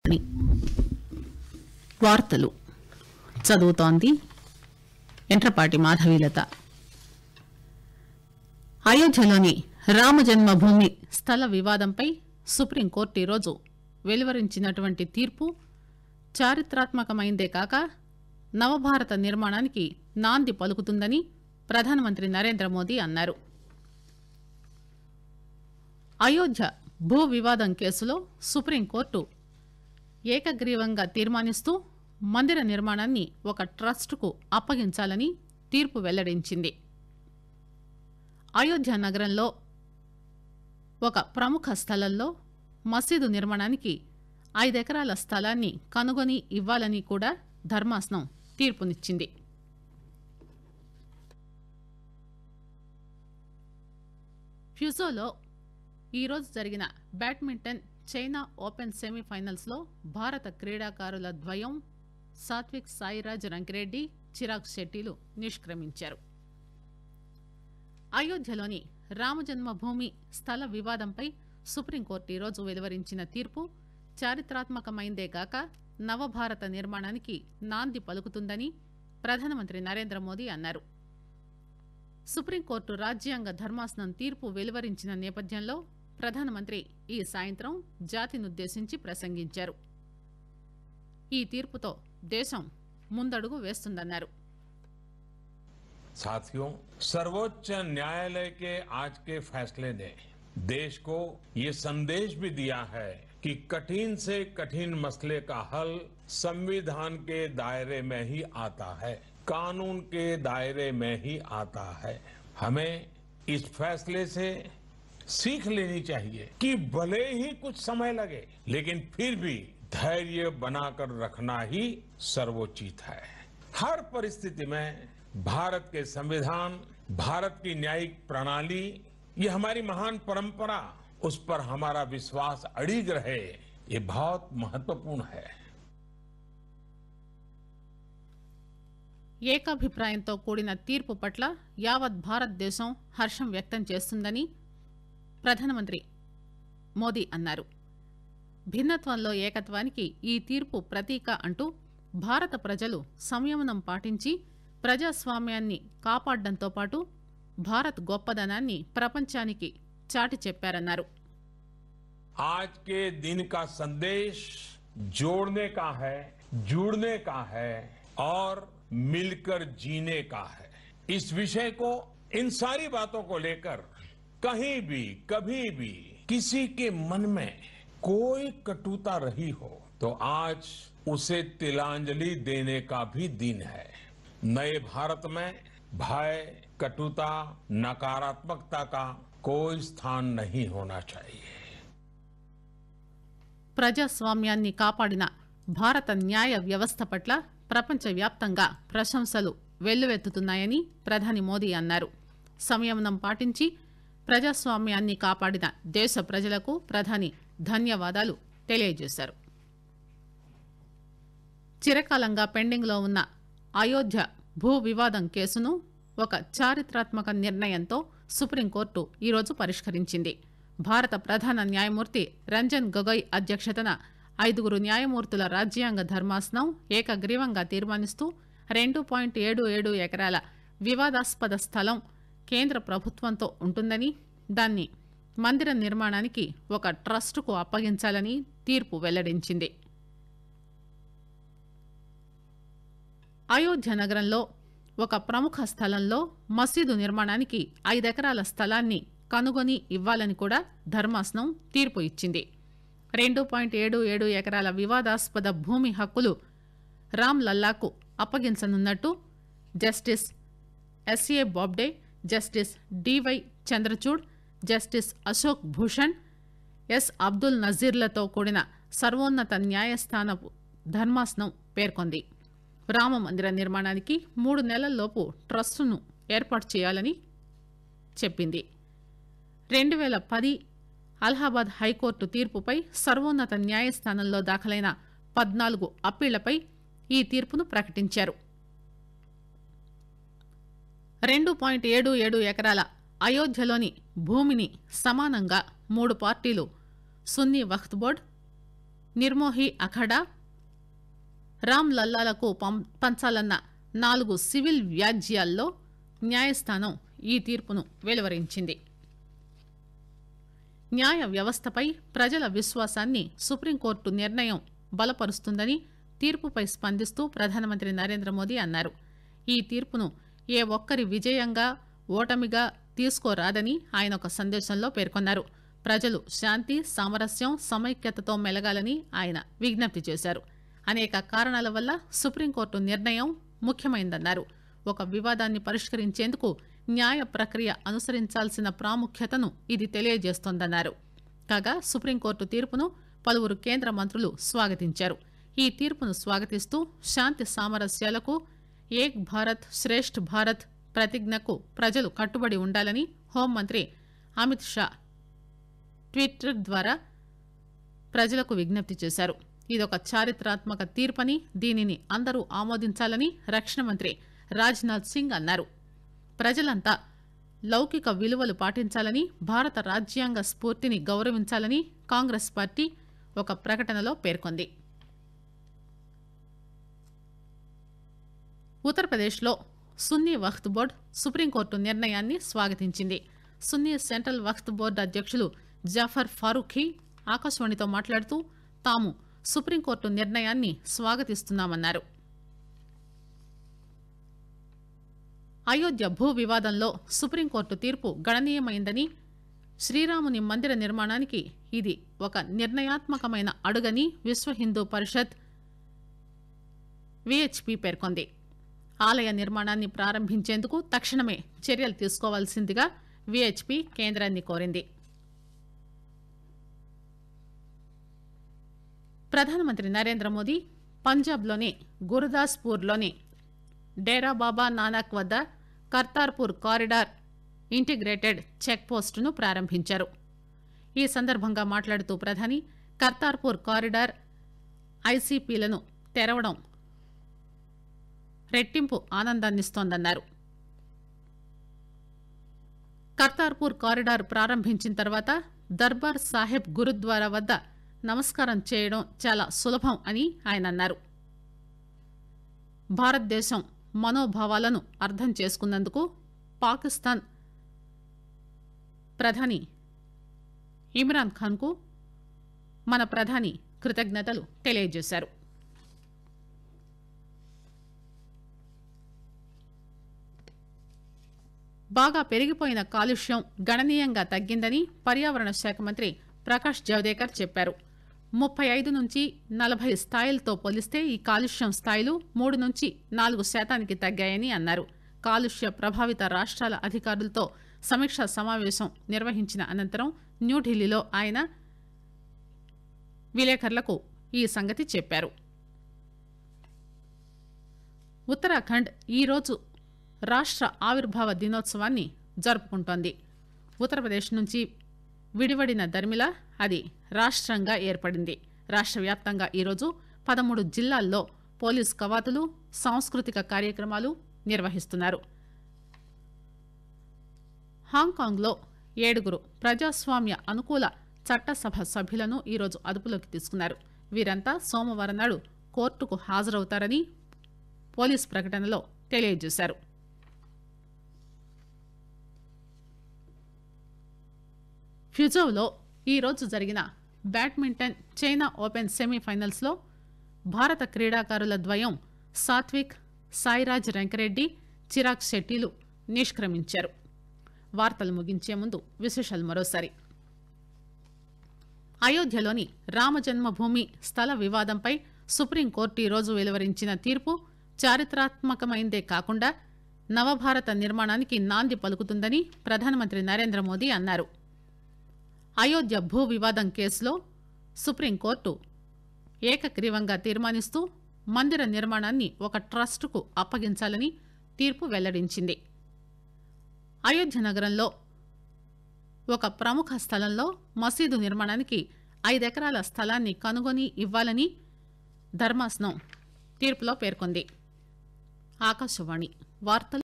అని. వార్తలు చదువుతోంది ఎంట్రపాటి మాధవీలత అయోధ్యలోని రామజన్మభూమి స్థల వివాదంపై సుప్రీంకోర్టు ఈరోజు వెలువరించినటువంటి తీర్పు చారిత్రాత్మకమైందే కాక నవభారత నిర్మాణానికి నాంది పలుకుతుందని ప్రధానమంత్రి నరేంద్ర మోదీ అన్నారు అయోధ్య భూ వివాదం కేసులో సుప్రీంకోర్టు ఏకగ్రీవంగా తీర్మానిస్తూ మందిర నిర్మాణాన్ని ఒక ట్రస్టుకు అప్పగించాలని తీర్పు వెల్లడించింది అయోధ్య నగరంలో ఒక ప్రముఖ స్థలంలో మసీదు నిర్మాణానికి ఐదెకరాల స్థలాన్ని కనుగొని ఇవ్వాలని కూడా ధర్మాసనం తీర్పునిచ్చింది ఫ్యూజోలో ఈరోజు జరిగిన బ్యాడ్మింటన్ చైనా ఓపెన్ సెమీఫైనల్స్ లో భారత క్రీడాకారుల ద్వయం సాత్విక్ సాయిరాజ్ రంకిరెడ్డి చిరాగ్ శెట్టిలు నిష్క్రమించారు అయోధ్యలోని రామజన్మభూమి స్థల వివాదంపై సుప్రీంకోర్టు ఈరోజు వెలువరించిన తీర్పు చారిత్రాత్మకమైందే గాక నవభారత నిర్మాణానికి నాంది పలుకుతుందని ప్రధానమంత్రి నరేంద్ర మోదీ అన్నారు సుప్రీంకోర్టు రాజ్యాంగ ధర్మాసనం తీర్పు వెలువరించిన నేపథ్యంలో ప్రధానమంత్రి ఈ సాయంత్రం జాతినుద్దేశించి ప్రసంగించారు ఈ తీర్పుతో దేశం ముందడుగు వేస్తుందన్నారు साथियों सर्वोच्च न्यायालय के आज के फैसले ने देश को ये संदेश भी दिया है कि कठिन से कठिन मसले का हल संविधान के दायरे में ही आता है कानून के दायरे में ही आता है हमें इस फैसले से सीख लेनी चाहिए कि भले ही कुछ समय लगे लेकिन फिर भी धैर्य बनाकर रखना ही सर्वोचित है हर परिस्थिति में भारत के संविधान भारत की न्यायिक प्रणाली ये हमारी महान परंपरा उस पर हमारा विश्वास अड़िग रहे ये बहुत महत्वपूर्ण है ఏకాభిప్రాయంతో కూడిన తీర్పు పట్ల యావత్ భారతదేశం హర్షం వ్యక్తం చేస్తుందని ప్రధానమంత్రి మోదీ అన్నారు భిన్నత్వంలో ఏకత్వానికి ఈ తీర్పు ప్రతీక అంటూ భారత ప్రజలు సంయమనం పాటించి ప్రజాస్వామ్యాన్ని కాపాడడంతో పాటు భారత్ గొప్పదనాన్ని ప్రపంచానికి చాటి చెప్పారన్నారు आज के दिन का संदेश जोड़ने का है जुड़ने का है और मिलकर जीने का है इस विषय को इन सारी बातों को लेकर कहीं भी कभी भी किसी के मन में कोई कटुता रही हो तो आज उसे तिलांजलि देने का भी दिन है नए भारत में भय कटुता नकारात्मकता का कोई स्थान नहीं होना चाहिए ప్రజాస్వామ్యాన్ని కాపాడిన భారత న్యాయ వ్యవస్థ పట్ల ప్రపంచవ్యాప్తంగా ప్రశంసలు వెల్లువెత్తుతున్నాయని ప్రధాని మోదీ అన్నారు సంయమనం పాటించి ప్రజాస్వామ్యాన్ని కాపాడిన దేశ ప్రజలకు ప్రధాని ధన్యవాదాలు తెలియజేశారు చిరకాలంగా పెండింగ్లో ఉన్న అయోధ్య భూ వివాదం కేసును ఒక చారిత్రాత్మక నిర్ణయంతో సుప్రీంకోర్టు ఈరోజు పరిష్కరించింది భారత ప్రధాన న్యాయమూర్తి రంజన్ గొగోయ్ అధ్యక్షతన ఐదుగురు న్యాయమూర్తుల రాజ్యాంగ ధర్మాసనం ఏకగ్రీవంగా తీర్మానిస్తూ రెండు పాయింట్ ఏడు ఏడు ఎకరాల వివాదాస్పద స్థలం కేంద్ర ప్రభుత్వంతో ఉంటుందని దాన్ని మందిర నిర్మాణానికి ఒక ట్రస్టుకు అప్పగించాలని తీర్పు వెల్లడించింది అయోధ్య నగరంలో ఒక ప్రముఖ స్థలంలో మసీదు నిర్మాణానికి ఐదెకరాల స్థలాన్ని కనుగొని ఇవ్వాలని కూడా ధర్మాసనం తీర్పు ఇచ్చింది రెండు పాయింట్ ఏడు ఏడు ఎకరాల వివాదాస్పద భూమి హక్కులు రామ్ లల్లాకు అప్పగించనున్నట్టు justice S A Bobde justice D Y Chandrachud justice Ashok Bhushan S Abdul నజీర్లతో కూడిన సర్వోన్నత న్యాయస్థానపు ధర్మాసనం పేర్కొంది రామ మందిర నిర్మాణానికి మూడు నెలల్లోపు ట్రస్టును ఏర్పాటు చేయాలని చెప్పింది రెండు వేల పది అలహాబాద్ హైకోర్టు తీర్పుపై సర్వోన్నత న్యాయస్థానంలో దాఖలైన పద్నాలుగు అప్పీళ్లపై ఈ తీర్పును ప్రకటించారు రెండు పాయింట్ ఏడు ఏడు ఎకరాల అయోధ్యలోని భూమిని సమానంగా మూడు పార్టీలు సున్నీ వక్ఫ్ బోర్డ్ నిర్మోహి అఖడా రామ్ లల్లాలకు పం- పంచాలన్న నాలుగు సివిల్ వ్యాజ్యాల్లో న్యాయస్థానం ఈ తీర్పును వెలువరించింది న్యాయ వ్యవస్థపై ప్రజల విశ్వాసాన్ని సుప్రీంకోర్టు నిర్ణయం బలపరుస్తుందని తీర్పుపై స్పందిస్తూ ప్రధానమంత్రి నరేంద్ర మోదీ అన్నారు ఈ తీర్పును ఏ ఒక్కరి విజయంగా ఓటమిగా తీసుకోరాదని ఆయన ఒక సందేశంలో పేర్కొన్నారు ప్రజలు శాంతి సామరస్యం సమైక్యతతో మెలగాలని ఆయన విజ్ఞప్తి చేశారు అనేక కారణాల వల్ల సుప్రీంకోర్టు నిర్ణయం ముఖ్యమైందన్నారు ఒక వివాదాన్ని పరిష్కరించేందుకు న్యాయ ప్రక్రియ అనుసరించాల్సిన ప్రాముఖ్యతను ఇది తెలియజేస్తోందన్నారు కాగా సుప్రీంకోర్టు తీర్పును పలువురు కేంద్ర మంత్రులు స్వాగతించారు ఈ తీర్పును స్వాగతిస్తూ శాంతి సామరస్యాలకు ఏక్ భారత్ శ్రేష్ఠ్ భారత్ ప్రతిజ్ఞకు ప్రజలు కట్టుబడి ఉండాలని హోంమంత్రి అమిత్ షా ట్విట్టర్ ద్వారా ప్రజలకు విజ్ఞప్తి చేశారు ఇదొక చారిత్రాత్మక తీర్పని దీనిని అందరూ ఆమోదించాలని రక్షణ మంత్రి రాజ్నాథ్ సింగ్ అన్నారు ప్రజలంతా లౌకిక విలువలు పాటించాలని భారత రాజ్యాంగ స్ఫూర్తిని గౌరవించాలని కాంగ్రెస్ పార్టీ ఒక ప్రకటనలో పేర్కొంది ఉత్తరప్రదేశ్లో సున్నీ వక్త్ బోర్డు సుప్రీంకోర్టు నిర్ణయాన్ని స్వాగతించింది సున్నీ సెంట్రల్ వక్త్ బోర్డు అధ్యక్షులు జాఫర్ ఫారూఖీ ఆకాశవాణితో మాట్లాడుతూ తాము సుప్రీంకోర్టు నిర్ణయాన్ని స్వాగతిస్తున్నామన్నారు అయోధ్య భూ వివాదంలో సుప్రీంకోర్టు తీర్పు గణనీయమైందని శ్రీరాముని మందిర నిర్మాణానికి ఇది ఒక నిర్ణయాత్మకమైన అడుగని విశ్వ హిందూ పరిషత్ విహెచ్పి పేర్కొంది ఆలయ నిర్మాణాన్ని ప్రారంభించేందుకు తక్షణమే చర్యలు తీసుకోవాల్సిందిగా విహెచ్పి కేంద్రాన్ని కోరింది ప్రధానమంత్రి నరేంద్ర మోదీ పంజాబ్లోని గురుదాస్పూర్లోని డేరా బాబా నానక్ వద్ద కర్తార్పూర్ కారిడార్ ఇంటిగ్రేటెడ్ చెక్ పోస్టును ప్రారంభించారు ఈ సందర్భంగా మాట్లాడుతూ ప్రధాని కర్తార్పూర్ కారిడార్ ఐసీపీలను తెరవడం రెట్టింపు ఆనందాన్నిస్తోందన్నారు కర్తార్పూర్ కారిడార్ ప్రారంభించిన తర్వాత దర్బార్ సాహెబ్ గురుద్వారా వద్ద నమస్కారం చేయడం చాలా సులభం అని ఆయన అన్నారు భారతదేశం మనోభావాలను అర్థం చేసుకున్నందుకు పాకిస్తాన్ ప్రధాని ఇమ్రాన్ ఖాన్కు మన ప్రధాని కృతజ్ఞతలు తెలియజేశారు బాగా పెరిగిపోయిన కాలుష్యం గణనీయంగా తగ్గిందని పర్యావరణ శాఖ మంత్రి ప్రకాష్ జవదేకర్ చెప్పారు ముప్పై ఐదు నుంచి నలభై స్థాయిలతో పోలిస్తే ఈ కాలుష్యం స్థాయిలు మూడు నుంచి నాలుగు శాతానికి తగ్గాయని అన్నారు కాలుష్య ప్రభావిత రాష్ట్రాల అధికారులతో సమీక్షా సమావేశం నిర్వహించిన అనంతరం న్యూఢిల్లీలో ఆయన విలేకరులకు ఈ సంగతి చెప్పారు ఉత్తరాఖండ్ ఈరోజు రాష్ట్ర ఆవిర్భావ దినోత్సవాన్ని జరుపుకుంటోంది ఉత్తరప్రదేశ్ నుంచి విడివడిన దర్మిల అది రాష్ట్రంగా ఏర్పడింది రాష్ట్ర వ్యాప్తంగా ఈరోజు పదమూడు జిల్లాల్లో పోలీస్ కవాతులు సాంస్కృతిక కార్యక్రమాలు నిర్వహిస్తున్నారు హాంకాంగ్లో ఏడుగురు ప్రజాస్వామ్య అనుకూల చట్టసభ సభ్యులను ఈరోజు అదుపులోకి తీసుకున్నారు వీరంతా సోమవారం నాడు కోర్టుకు హాజరవుతారని పోలీస్ ప్రకటనలో తెలియజేశారు ఫ్యూజోవ్లో ఈరోజు జరిగిన బ్యాడ్మింటన్ చైనా ఓపెన్ సెమీఫైనల్స్లో భారత క్రీడాకారుల ద్వయం సాత్విక్ సాయిరాజ్ రంకిరెడ్డి చిరాగ్ శెట్టిలు నిష్క్రమించారు వార్తలు ముగించే ముందు విశేషాలు మరోసారి అయోధ్యలోని రామజన్మభూమి స్థల వివాదంపై సుప్రీంకోర్టు ఈరోజు వెలువరించిన తీర్పు చారిత్రాత్మకమైందే కాకుండా నవభారత నిర్మాణానికి నాంది పలుకుతుందని ప్రధానమంత్రి నరేంద్ర మోదీ అన్నారు అయోధ్య భూ వివాదం కేసులో సుప్రీంకోర్టు ఏకగ్రీవంగా తీర్మానిస్తూ మందిర నిర్మాణాన్ని ఒక ట్రస్టుకు అప్పగించాలని తీర్పు వెల్లడించింది అయోధ్య నగరంలో ఒక ప్రముఖ స్థలంలో మసీదు నిర్మాణానికి ఐదెకరాల స్థలాన్ని కనుగొని ఇవ్వాలని ధర్మాసనం తీర్పులో పేర్కొంది ఆకాశవాణి వార్తలు